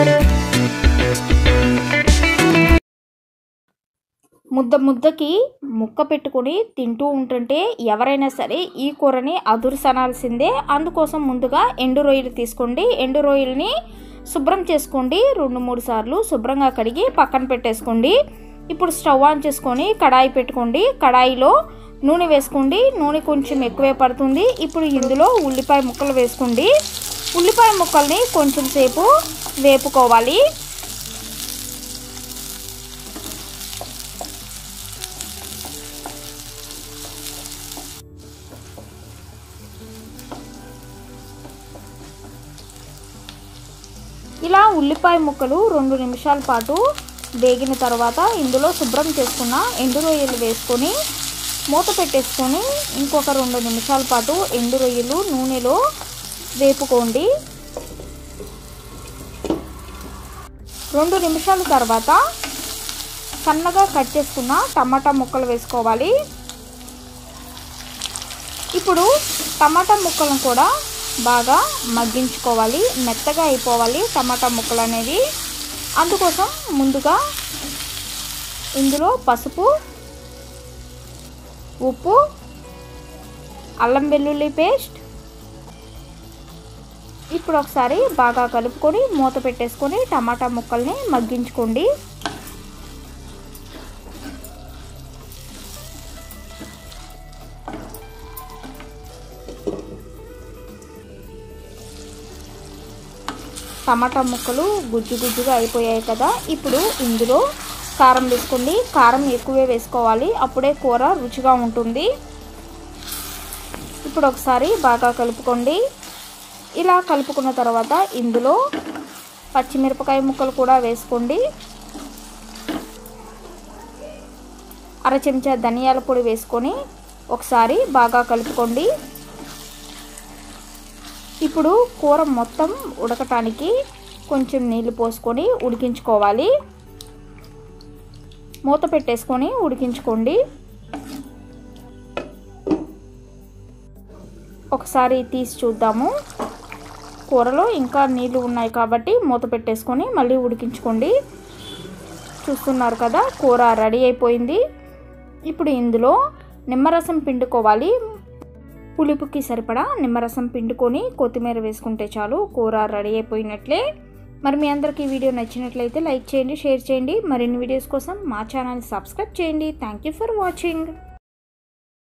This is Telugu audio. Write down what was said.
ముద్ద ముద్దకి ముక్క పెట్టుకొని తింటూ ఉంటుంటే ఎవరైనా సరే ఈ కూరని అదుర్సనాల్సిందే అందుకోసం ముందుగా ఎండు రొయ్యలు తీసుకోండి ఎండు రొయ్యలని శుభ్రం చేసుకోండి రెండు మూడు సార్లు శుభ్రంగా కడిగి పక్కన పెట్టేసుకోండి ఇప్పుడు స్టవ్ ఆన్ చేసుకొని కడాయి పెట్టుకోండి కడాయిలో నూనె వేసుకోండి నూనె కొంచెం ఎక్కువే పడుతుంది ఇప్పుడు ఇందులో ఉల్లిపాయ ముక్కలు వేసుకోండి ఉల్లిపాయ ముక్కల్ని కొంచెం సేపు వేపుకోవాలి ఇలా ఉల్లిపాయ ముక్కలు రెండు నిమిషాల పాటు వేగిన తర్వాత ఇందులో శుభ్రం చేసుకున్న ఎండు రొయ్యలు వేసుకొని మూత పెట్టేసుకొని ఇంకొక రెండు నిమిషాల పాటు ఎండు రొయ్యలు నూనెలో వేపుకోండి రెండు నిమిషాల తర్వాత సన్నగా కట్ చేసుకున్న టమాటా ముక్కలు వేసుకోవాలి ఇప్పుడు టమాటా ముక్కలను కూడా బాగా మగ్గించుకోవాలి మెత్తగా అయిపోవాలి టమాటా ముక్కలు అనేది అందుకోసం ముందుగా ఇందులో పసుపు ఉప్పు అల్లం వెల్లుల్లి పేస్ట్ ఇప్పుడు ఒకసారి బాగా కలుపుకొని మూత పెట్టేసుకొని టమాటా ముక్కల్ని మగ్గించుకోండి టమాటా ముక్కలు గుజ్జు గుజ్జుగా అయిపోయాయి కదా ఇప్పుడు ఇందులో కారం వేసుకోండి కారం ఎక్కువే వేసుకోవాలి అప్పుడే కూర రుచిగా ఉంటుంది ఇప్పుడు ఒకసారి బాగా కలుపుకోండి ఇలా కలుపుకున్న తర్వాత ఇందులో పచ్చిమిరపకాయ ముక్కలు కూడా వేసుకోండి అర చెంచా ధనియాల పొడి వేసుకొని ఒకసారి బాగా కలుపుకోండి ఇప్పుడు కూర మొత్తం ఉడకటానికి కొంచెం నీళ్లు పోసుకొని ఉడికించుకోవాలి మూత పెట్టేసుకొని ఉడికించుకోండి ఒకసారి తీసి చూద్దాము కూరలో ఇంకా నీళ్ళు ఉన్నాయి కాబట్టి మూత పెట్టేసుకొని మళ్ళీ ఉడికించుకోండి చూస్తున్నారు కదా కూర రెడీ అయిపోయింది ఇప్పుడు ఇందులో నిమ్మరసం పిండుకోవాలి పులుపుకి సరిపడా నిమ్మరసం పిండుకొని కొత్తిమీర వేసుకుంటే చాలు కూర రెడీ అయిపోయినట్లే మరి మీ అందరికీ ఈ వీడియో నచ్చినట్లయితే లైక్ చేయండి షేర్ చేయండి మరిన్ని వీడియోస్ కోసం మా ఛానల్ సబ్స్క్రైబ్ చేయండి థ్యాంక్ యూ ఫర్ వాచింగ్